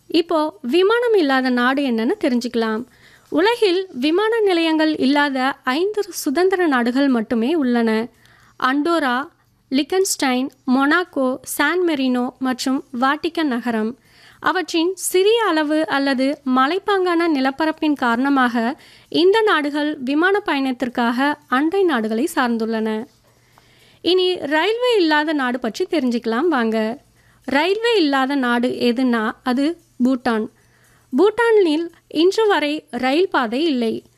இப்போ விமானம் இல்லாத நாடு என்னன்னு தெரிஞ்சுக்கலாம் உலகில் விமான நிலையங்கள் இல்லாத ஐந்து சுதந்திர நாடுகள் மட்டுமே உள்ளன Andorra Liechtenstein Monaco San Marino மற்றும் வாட்டிக்கன் நகரம் அவற்றின் சிறிய அளவு அல்லது மலைப்பாங்கான நிலப்பரப்பின் காரணமாக இந்த நாடுகள் விமான பயணத்திற்காக அண்டை நாடுகளை சார்ந்துள்ளன இனி ரயில்வே இல்லாத நாடு பற்றி தெரிஞ்சுக்கலாம் வாங்க ரயில்வே இல்லாத நாடு எதுனா அது பூட்டான் பூட்டானில் இன்று வரை ரயில் பாதை இல்லை